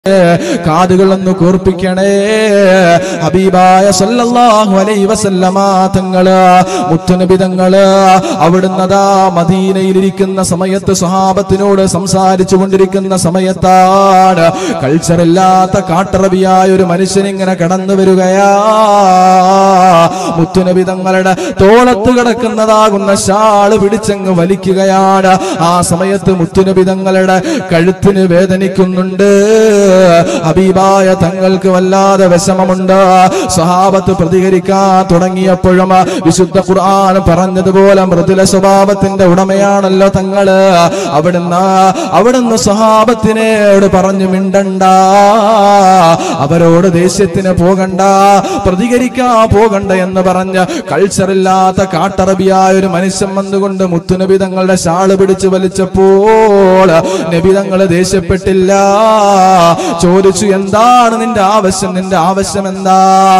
കാതുകളൊന്ന് കൂർപ്പിക്കണേ ഹബീബായ സല്ലല്ലാഹു അലൈഹി വസല്ലമ തങ്ങള് മുത്തുനബി തങ്ങള് അവിടുന്നതാ മദീനയിലിരിക്കുന്ന സമയത്ത് സ്വഹാബത്തിനോട് സംസാരിച്ചു കൊണ്ടിരിക്കുന്ന സമയത്താണ് കൾച്ചറില്ലാത്ത കാട്ടറബിയായ ഒരു മനുഷ്യൻ ഇങ്ങനെ കടന്നു വരികയാ മുത്തുനബി തങ്ങളുടെ തോളത്ത് കിടക്കുന്നതാകുന്ന ഷാള് പിടിച്ചങ്ങ് വലിക്കുകയാണ് ആ സമയത്ത് മുത്തുനബി തങ്ങളുടെ കഴുത്തിന് വേദനിക്കുന്നുണ്ട് ഹബീബായ തങ്ങൾക്ക് വല്ലാതെ വിഷമമുണ്ട് സ്വഹാബത്ത് പ്രതികരിക്കാൻ തുടങ്ങിയപ്പോഴും വിശുദ്ധ ഖുർആൻ പറഞ്ഞതുപോലെ മൃദുല സ്വഭാവത്തിന്റെ ഉടമയാണല്ലോ തങ്ങള് അവിടുന്ന് അവിടുന്ന് സ്വഹാബത്തിനോട് പറഞ്ഞു മിണ്ടണ്ട അവരോട് ദേഷ്യത്തിന് പോകണ്ട പ്രതികരിക്കാൻ പോകണ്ട എന്ന് പറഞ്ഞ് കൾച്ചറില്ലാത്ത കാട്ടറബിയായ ഒരു മനുഷ്യൻ വന്നുകൊണ്ട് മുത്തുനബി തങ്ങളുടെ ഷാള് പിടിച്ച് വലിച്ചപ്പോൾ നബി തങ്ങള് ദേഷ്യപ്പെട്ടില്ല ചോദിച്ചു എന്താണ് നിന്റെ ആവശ്യം നിന്റെ ആവശ്യം എന്താ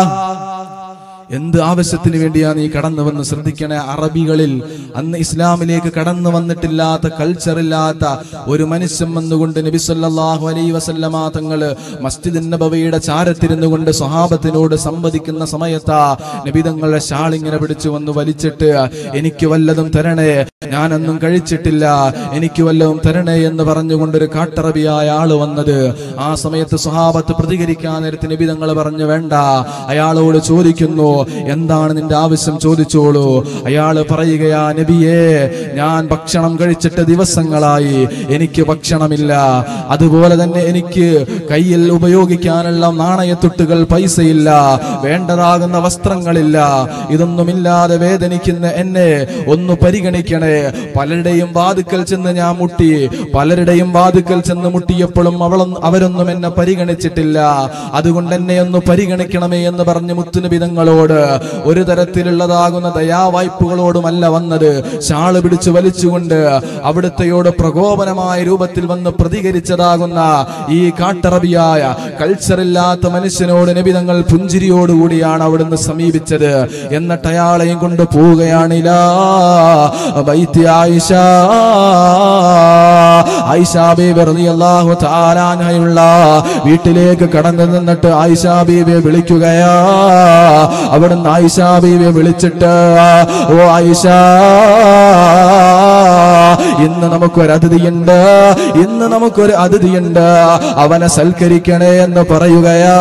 എന്ത് ആവശ്യത്തിന് വേണ്ടിയാ നീ കടന്നു വന്ന് ശ്രദ്ധിക്കണേ അറബികളിൽ അന്ന് ഇസ്ലാമിലേക്ക് കടന്നു വന്നിട്ടില്ലാത്ത കൾച്ചർ ഇല്ലാത്ത ഒരു മനുഷ്യൻ വന്നുകൊണ്ട് നബി സല്ലല്ലാഹു അലൈഹി വസല്ലമ തങ്ങള് മസ്ജിദ് നബവിയുടെ ചാരത്തിരുന്നു കൊണ്ട് സ്വഹാബത്തിനോട് സംവദിക്കുന്ന സമയത്താ നബി തങ്ങളുടെ ഷാൾ ഇങ്ങനെ പിടിച്ചു വന്ന് വലിച്ചിട്ട് എനിക്ക് വല്ലതും തരണേ ഞാനൊന്നും കഴിച്ചിട്ടില്ല എനിക്ക് വല്ലതും തരണേ എന്ന് പറഞ്ഞുകൊണ്ടൊരു കാട്ടറബിയായ ആള് വന്നത് ആ സമയത്ത് സ്വഹാബത്ത് പ്രതികരിക്കാൻ നേരത്ത് നബി തങ്ങൾ പറഞ്ഞു വേണ്ട അയാളോട് ചോദിക്കുന്നു എന്താണ് നിന്റെ ആവശ്യം ചോദിച്ചോളൂ അയാള് പറയുകയാ നബിയേ ഞാൻ ഭക്ഷണം കഴിച്ചിട്ട് ദിവസങ്ങളായി എനിക്ക് ഭക്ഷണമില്ല അതുപോലെ തന്നെ എനിക്ക് കയ്യിൽ ഉപയോഗിക്കാനുള്ള നാണയത്തുട്ടുകൾ പൈസയില്ല വേണ്ടതാകുന്ന വസ്ത്രങ്ങളില്ല ഇതൊന്നുമില്ലാതെ വേദനിക്കുന്ന എന്നെ ഒന്ന് പരിഗണിക്കണേ പലരുടെയും വാതുക്കൽ ചെന്ന് ഞാൻ മുട്ടി പലരുടെയും വാതുക്കൽ ചെന്ന് മുട്ടിയപ്പോഴും അവളൊന്നും അവരൊന്നും എന്നെ പരിഗണിച്ചിട്ടില്ല അതുകൊണ്ട് എന്നെ ഒന്ന് പരിഗണിക്കണമേ എന്ന് പറഞ്ഞ് മുത്തുനിബിതങ്ങളോട് ഒരു തരത്തിലുള്ളതാകുന്ന ദയാവായ്പകളോടുമല്ല വന്നത് ഷാള് പിടിച്ചു വലിച്ചുകൊണ്ട് അവിടുത്തെയോട് പ്രകോപനമായ രൂപത്തിൽ വന്ന് പ്രതികരിച്ചതാകുന്ന ഈ കാട്ടറബിയായ കൾച്ചറില്ലാത്ത മനുഷ്യനോട് നബിതങ്ങൾ പുഞ്ചിരിയോടുകൂടിയാണ് അവിടുന്ന് സമീപിച്ചത് എന്നിട്ട് അയാളെയും കൊണ്ട് പോവുകയാണില്ല ബൈത്തി ആയിഷ ആയിഷ ബീബി റളിയല്ലാഹു തആല അൻഹയുള്ള വീട്ടിലേക്ക് കടന്നു നിന്നിട്ട് ആയിഷ ബീബിയെ വിളിക്കുകയാ അവിടുന്ന് ആയിഷ ബീബിയെ വിളിച്ചിട്ട് ഓ ആയിഷ ഇന്ന് നമുക്കൊരു അതിഥിയുണ്ട് ഇന്ന് നമുക്കൊരു അതിഥിയുണ്ട് അവനെ സൽക്കരിക്കണേ എന്ന് പറയുകയാ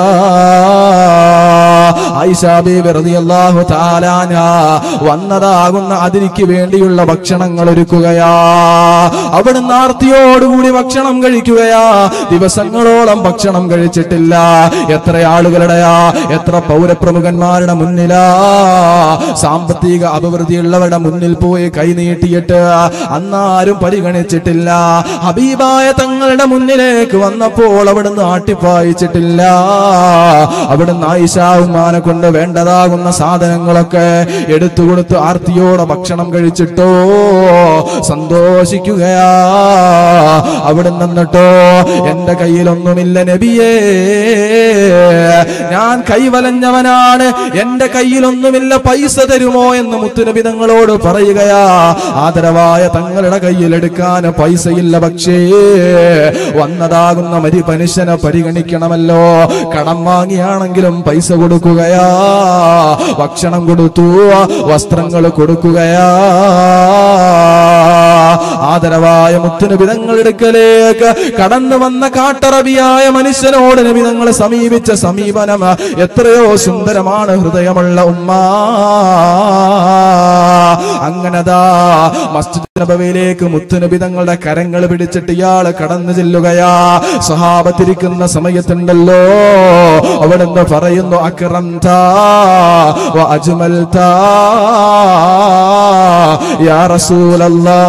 ആയിഷ ബീബി റളിയല്ലാഹു തആല അൻഹ വന്നതാകുന്ന അതിരിക്ക് വേണ്ടിയുള്ള ഭക്ഷണങ്ങൾ ഒരുക്കുകയാ അവിടുന്ന് ആർത്തിയോടുകൂടി ഭക്ഷണം കഴിക്കുകയാ ദിവസങ്ങളോളം ഭക്ഷണം കഴിച്ചിട്ടില്ല എത്ര ആളുകളുടെയാ എത്ര പൗരപ്രമുഖന്മാരുടെ മുന്നിലാ സാമ്പത്തിക അഭിവൃദ്ധിയുള്ളവരുടെ മുന്നിൽ പോയി കൈനീട്ടിയിട്ട് അന്നാരും പരിഗണിച്ചിട്ടില്ല ഹബീബായ തങ്ങളുടെ മുന്നിലേക്ക് വന്നപ്പോൾ അവിടുന്ന് ആട്ടിപ്പായിച്ചിട്ടില്ല അവിടുന്ന് ആയിഷാവുമാനെ കൊണ്ട് വേണ്ടതാകുന്ന സാധനങ്ങളൊക്കെ എടുത്തു കൊടുത്ത് ആർത്തിയോടെ ഭക്ഷണം കഴിച്ചിട്ടോ സന്തോഷിക്കുകയാ അവിടെ നിന്നിട്ടോ എന്റെ കയ്യിലൊന്നുമില്ല നബിയേ ഞാൻ കൈവലഞ്ഞവനാണ് എന്റെ കയ്യിലൊന്നുമില്ല പൈസ തരുമോ എന്ന് മുത്തുനബി തങ്ങളോട് പറയുകയാ ആദരവായ തങ്ങളുടെ കയ്യിൽ എടുക്കാൻ പൈസയില്ല പക്ഷേ വന്നതാകുന്ന മരി മനുഷ്യനെ പരിഗണിക്കണമല്ലോ കടം വാങ്ങിയാണെങ്കിലും പൈസ കൊടുക്കുകയാ ഭക്ഷണം കൊടുത്തു വസ്ത്രങ്ങൾ കൊടുക്കുകയാ ആദരവായ മുത്തുനബിതങ്ങളുടെ അടുക്കലേക്ക് കടന്നു വന്ന കാട്ടറബിയായ മനുഷ്യനോട് നബിതങ്ങൾ സമീപിച്ച സമീപനം എത്രയോ സുന്ദരമാണ് ഹൃദയമുള്ള ഉമ്മ അങ്ങനതാ മസ്ജിദ് നബവിയിലേക്ക് മുത്തുനബി തങ്ങളുടെ കരങ്ങൾ പിടിച്ചിട്ട് ഇയാള് കടന്നു ചെല്ലുകയാ സ്വഹാബത്തിരിക്കുന്ന സമയത്തുണ്ടല്ലോ അവിടുന്ന് പറയുന്നു അക്രം അജ്മൽ യാ റസൂലല്ലാ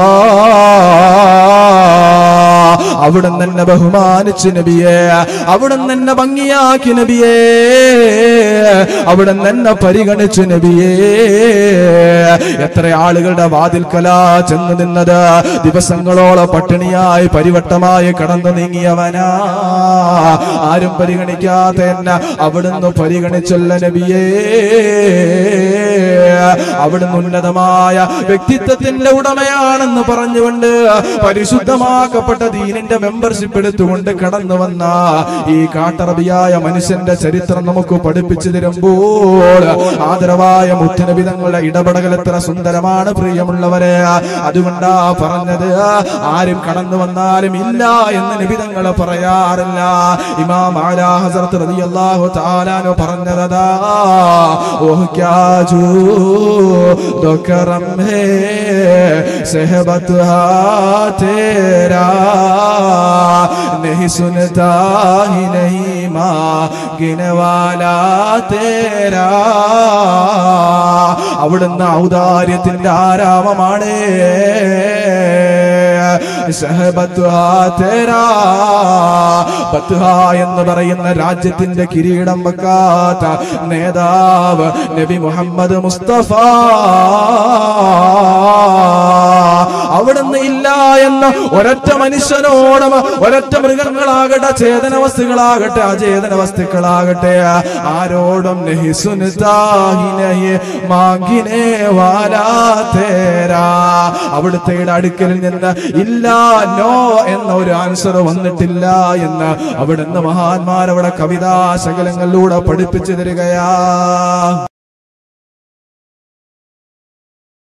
അവിടുന്ന് എന്നെ ബഹുമാനിച്ചു നബിയെ അവിടുന്ന് എന്നെ ഭംഗിയാക്കി നബിയേ അവിടുന്ന് എന്നെ പരിഗണിച്ചു നബിയേ എത്ര ആളുകളുടെ വാതിൽക്കലാ ചെന്ന് നിന്നത് ദിവസങ്ങളോളം പട്ടിണിയായി പരിവട്ടമായി കടന്നു നീങ്ങിയവനാ ആരും പരിഗണിക്കാത്ത എന്നെ അവിടുന്ന് പരിഗണിച്ചുള്ള നബിയേ അവിടുന്ന് ഉന്നതമായ വ്യക്തിത്വത്തിന്റെ ഉടമയാണെന്ന് പറഞ്ഞുകൊണ്ട് പരിശുദ്ധമാക്കപ്പെട്ട ദീനിന്റെ മെമ്പർഷിപ്പ് എടുത്തുകൊണ്ട് കടന്നു വന്ന ഈ കാട്ടറബിയായ മനുഷ്യന്റെ ചരിത്രം നമുക്ക് പഠിപ്പിച്ചു തരുമ്പോൾ ആദരവായ മുത്തുനബി തങ്ങളുടെ ഇടപെടൽ എത്ര സുന്ദരമാണ് പ്രിയമുള്ളവരെ അതുകൊണ്ടാ പറഞ്ഞത് ആരും കടന്നു വന്നാലും ഇല്ല എന്ന് നിബിതങ്ങൾ പറയാറില്ല ഇമാം ആലാ ഹസരത്ത് റളിയല്ലാഹു തആലാനു പറഞ്ഞതാ ഓഹ് ക്യാ ജൂ ദോ കറം ഹേ സഹബത്ത് ഹാ തേരാ नहीं सुनता ही नहीं मांगने वाला तेरा അവിടുന്ന് ഔദാര്യത്തിന്റെ ആരാമമാണ് സഹബത്ത്ഹാ തേരാ. ബത്ത്ഹാ എന്ന് പറയുന്ന രാജ്യത്തിന്റെ കിരീടം വെക്കാത്ത നേതാവ് നബി മുഹമ്മദ് മുസ്തഫ അവിടുന്ന് ഇല്ല എന്ന ഒരൊറ്റ മനുഷ്യനോടും ഒരൊറ്റ മൃഗങ്ങളാകട്ടെ ചേതന വസ്തുക്കളാകട്ടെ അചേതന വസ്തുക്കളാകട്ടെ ആരോടും നഹി സുനതാ ഹി നഹി മാങ്കിനെ വാലാ തേരാ അവിടുത്തെ അടുക്കൽ നിന്ന് ഇല്ല നോ എന്ന ഒരു ആൻസർ വന്നിട്ടില്ല എന്ന് അവിടുന്ന് മഹാന്മാർ അവിടെ കവിതാ ശകലങ്ങളിലൂടെ പഠിപ്പിച്ചു തരികയാ